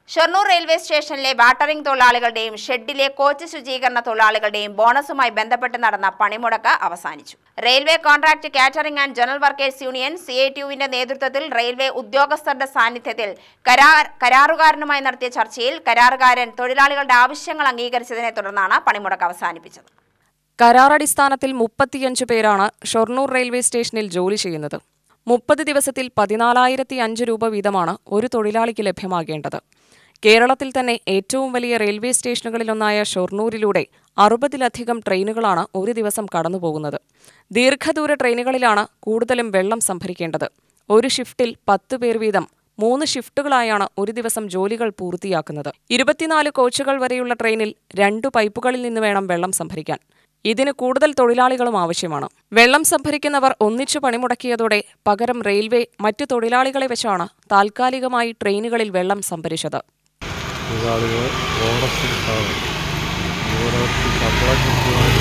Shoranur railway സ്റ്റേഷനിലെ watering തൊഴിലാളികളുടെയും ഷെഡിലെ കോച്ച് ശുചീകരണ തൊഴിലാളികളുടെയും ബോണസുമായി ബന്ധപ്പെട്ട് നടന്ന പണിമുടക്ക് അവസാനിച്ചു railway contract catering and general workers union C I ടിയുവിന്റെ നേതൃത്വത്തിൽ റെയിൽവേ ഉദ്യോഗസ്ഥരുടെ സാന്നിധ്യത്തിൽ കരാർ കരാറുകാരനുമായി നടത്തിയ ചർച്ചയിൽ കരാറുകാരൻ തൊഴിലാളികളുടെ ആവശ്യങ്ങൾ അംഗീകരിച്ചതിനെ തുടർന്നാണ് പണിമുടക്ക് അവസാനിപ്പിച്ചത് കരാറടിസ്ഥാനത്തിൽ മുപ്പത്തിയഞ്ച് പേരാണ് ഷൊർണൂർ റെയിൽവേ സ്റ്റേഷനിൽ ജോലി ചെയ്യുന്നത് മുപ്പത് ദിവസത്തിൽ പതിനാലായിരത്തി അഞ്ച് രൂപ വീതമാണ് ഒരു തൊഴിലാളിക്ക് ലഭ്യമാകേണ്ടത് കേരളത്തിൽ തന്നെ ഏറ്റവും വലിയ റെയിൽവേ സ്റ്റേഷനുകളിലൊന്നായ ഷൊർണൂരിലൂടെ അറുപതിലധികം ട്രെയിനുകളാണ് ഒരു ദിവസം കടന്നുപോകുന്നത് ദീർഘദൂര ട്രെയിനുകളിലാണ് കൂടുതലും വെള്ളം സംഭരിക്കേണ്ടത് ഒരു ഷിഫ്റ്റിൽ പത്ത് പേർ വീതം മൂന്ന് ഷിഫ്റ്റുകളായാണ് ഒരു ദിവസം ജോലികൾ പൂർത്തിയാക്കുന്നത് ഇരുപത്തിനാല് കോച്ചുകൾ വരെയുള്ള ട്രെയിനിൽ രണ്ടു പൈപ്പുകളിൽ നിന്ന് വേണം വെള്ളം സംഭരിക്കാൻ ഇതിന് കൂടുതൽ തൊഴിലാളികളും ആവശ്യമാണ് വെള്ളം സംഭരിക്കുന്നവർ ഒന്നിച്ചു പണിമുടക്കിയതോടെ പകരം റെയിൽവേ മറ്റു തൊഴിലാളികളെ വെച്ചാണ് താൽക്കാലികമായി ട്രെയിനുകളിൽ വെള്ളം സംഭരിച്ചത് തൊഴിലാളികൾ ബോണസ് കിട്ടാതെ ഓരോരുത്തർ ശമ്പളം കൃത്യമായിട്ട്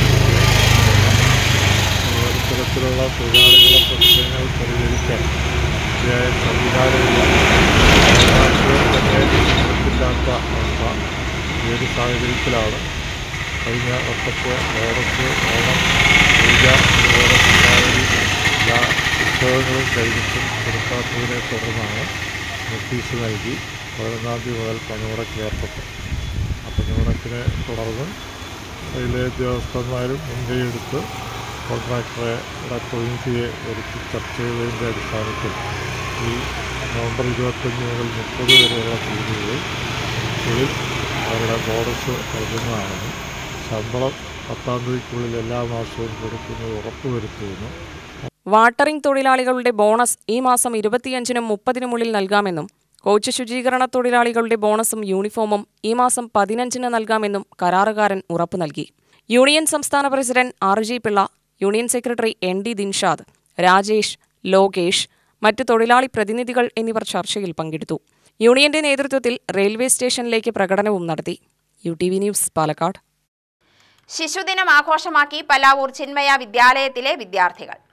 ഇത്തരത്തിലുള്ള തൊഴിലാളികളുടെ പ്രശ്നങ്ങൾ പരിഹരിക്കാൻ ശരിയായ സംവിധാനമില്ല രാഷ്ട്രീയം തന്നെ ഇല്ലാത്ത അവസ്ഥ ഈ ഒരു സാഹചര്യത്തിലാണ് കഴിഞ്ഞ വർഷത്തെ ബോണസ് ഓണം പൂജ അതുപോലെ ദീപാവലി എല്ലാ ഉത്സവങ്ങളും കഴിഞ്ഞിട്ടും കൊടുക്കാത്തതിനെ തുടർന്നാണ് നോട്ടീസ് നൽകി പതിനൊന്നാം തീയതി മുതൽ പണിമുടക്ക് ഏർപ്പെട്ടു ആ പണിമുടക്കിനെ തുടർന്ന് റെയിൽവേ ഉദ്യോഗസ്ഥന്മാരും മുൻകൈയെടുത്ത് കോൺട്രാക്ടറെ പ്രതിനിധിയെ ഒരുക്കി ചർച്ച ചെയ്തതിൻ്റെ അടിസ്ഥാനത്തിൽ ഈ നവംബർ ഇരുപത്തഞ്ച് മുതൽ മുപ്പത് വരെയുള്ള തീയതികളിൽ തൊഴിൽ അവരുടെ ബോണസ് നൽകുന്നതാണെന്നും ശമ്പളം പത്താം തീയതിക്കുള്ളിൽ എല്ലാ മാസവും കൊടുക്കുന്നത് ഉറപ്പുവരുത്തുമെന്നും വാട്ടറിംഗ് തൊഴിലാളികളുടെ ബോണസ് ഈ മാസം ഇരുപത്തിയഞ്ചിനും മുപ്പതിനുമുള്ളിൽ നൽകാമെന്നും കോച്ച് ശുചീകരണ തൊഴിലാളികളുടെ ബോണസും യൂണിഫോമും ഈ മാസം പതിനഞ്ചിന് നൽകാമെന്നും കരാറുകാരൻ ഉറപ്പു നൽകി യൂണിയൻ സംസ്ഥാന president R G Pillai union secretary N D Dinshad Rajesh Lokesh മറ്റ് തൊഴിലാളി പ്രതിനിധികൾ എന്നിവർ ചർച്ചയിൽ പങ്കെടുത്തു യൂണിയന്റെ നേതൃത്വത്തിൽ റെയിൽവേ സ്റ്റേഷനിലേക്ക് പ്രകടനവും നടത്തി U T V news Palakkad ശിശുദിനം ആഘോഷമാക്കി പലാവൂർ ചിന്മയ വിദ്യാലയത്തിലെ വിദ്യാർത്ഥികൾ